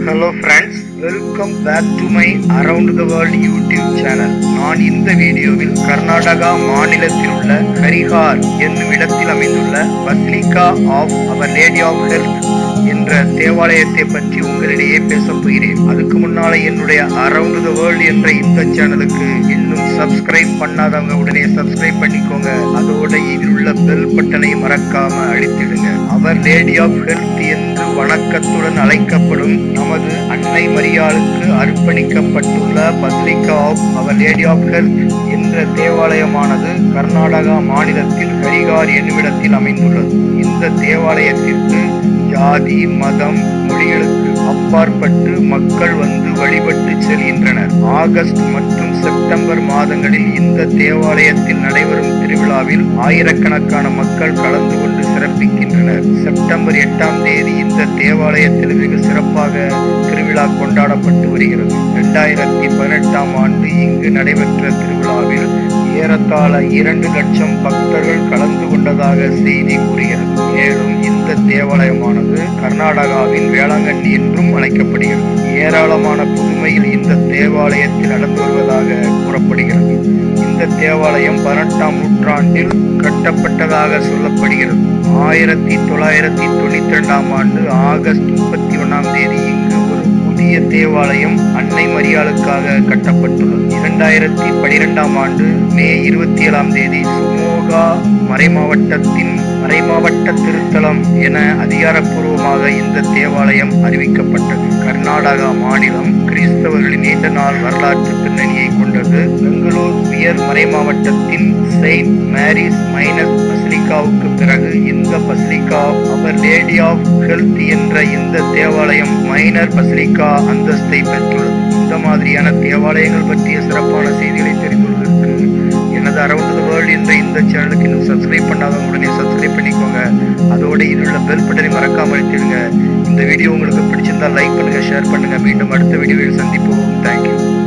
hello friends welcome back to my around the world YouTube channel நான் இந்த வீடியோவில் கர்நாடகா மாநிலத்தில் உள்ள ஹரிஹார் என்னும் இடத்தில் அமைந்துள்ள basilica of our lady of health என்ற தேவாலயத்தை பற்றி உங்களிடையே பேசப் போகிறேன் அதுக்கு முன்னால என்னுடைய அரவுண்ட் த வேர்ல்ட் என்ற இந்த சேனலுக்கு இன்னும் சப்ஸ்கிரைப் பண்ணாதவங்க உடனே சப்ஸ்கிரைப் பண்ணிக்கோங்க அதோட இதில் உள்ள பெல் பட்டனை மறக்காம அழுத்திடுங்க அவர் லேடி ஆஃப் ஹெல்த் என்று வணக்கத்துடன் அழைக்கப்படும் நமது அன்னை மரியாளுக்கு அர்ப்பணிக்கப்பட்டுள்ள basilica of our lady of health என்ற தேவாலயமானது கர்நாடகா மாநிலத்தில் ஹரிகார் என்னுமிடத்தில் அமைந்துள்ளது இந்த தேவாலயத்திற்கு ஜாதி மதம் மொழிகளுக்கு அப்பாற்பட்டு மக்கள் வந்து வழிபட்டு செல்கின்றனர் ஆகஸ்ட் மற்றும் செப்டம்பர் மாதங்களில் இந்த தேவாலயத்தில் நடைபெறும் திருவிழாவில் ஆயிரக்கணக்கான மக்கள் கலந்து கொண்டு சிறப்பிக்கின்றனர் செப்டம்பர் எட்டாம் தேதி இந்த தேவாலயத்தில் வெகு சிறப்பாக திருவிழா கொண்டாடப்பட்டு வருகிறது இரண்டாயிரத்தி பதினெட்டாம் ஆண்டு இங்கு நடைபெற்ற திருவிழாவில் ஏறத்தாழ இரண்டு லட்சம் பக்தர்கள் கலந்து கொண்டதாக செய்தி கூறுகிறது மேலும் இந்த தேவாலயமானது கர்நாடகாவின் வேளாங்கண்ணி என்றும் அழைக்கப்படுகிறது ஏராளமான புதுமையில் இந்த தேவாலயத்தில் நடந்து வருவதாக கூறப்படுகிறது இந்த தேவாலயம் பதினெட்டாம் நூற்றாண்டில் கட்டப்பட்டதாக சொல்லப்படுகிறது ஆயிரத்தி தொள்ளாயிரத்தி தொண்ணூத்தி ரெண்டாம் ஆண்டு ஆகஸ்ட் முப்பத்தி ஒன்னாம் தேதி இங்கு ஒரு புதிய தேவாலயம் அன்னை மரியாளுக்காக கட்டப்பட்டுள்ளது இரண்டாயிரத்தி பனிரெண்டாம் ஆண்டு மே இருபத்தி ஏழாம் தேதி சுமோகா மறைமாவட்டத்தின் மறைமாவட்ட திருத்தலம் என அதிகாரப்பூர்வமாக இந்த தேவாலயம் அறிவிக்கப்பட்டது கர்நாடகா மாநிலம் கிறிஸ்தவர்களின் நீண்ட நாள் வரலாற்று பின்னணியை கொண்டது பெங்களூர் உயர் மறைமாவட்டத்தின் செயின்ட் மேரிஸ் மைனஸ் பசிலிகாவுக்கு பிறகு இந்த basilica our lady of health என்ற இந்த தேவாலயம் மைனர் பசிலிகா அந்தஸ்தை பெற்றுள்ளது இந்த மாதிரியான தேவாலயங்கள் பற்றிய சிறப்பான செய்திகளை தெரிந்து கொள்வதற்கு எனது அரவுண்ட் த வேர்ல்ட் என்ற இந்த சேனலுக்கு இன்னும் சப்ஸ்கிரைப் பண்ணாதவங்க உடனே சப்ஸ்கிரைப் பண்ணிக்கோங்க அதோட இதில் உள்ள பெல் பட்டனை மறக்காம அழுத்திடுங்க இந்த வீடியோ உங்களுக்கு பிடிச்சிருந்தா லைக் பண்ணுங்க ஷேர் பண்ணுங்க மீண்டும் அடுத்த வீடியோவில் சந்திப்போம் தேங்க்யூ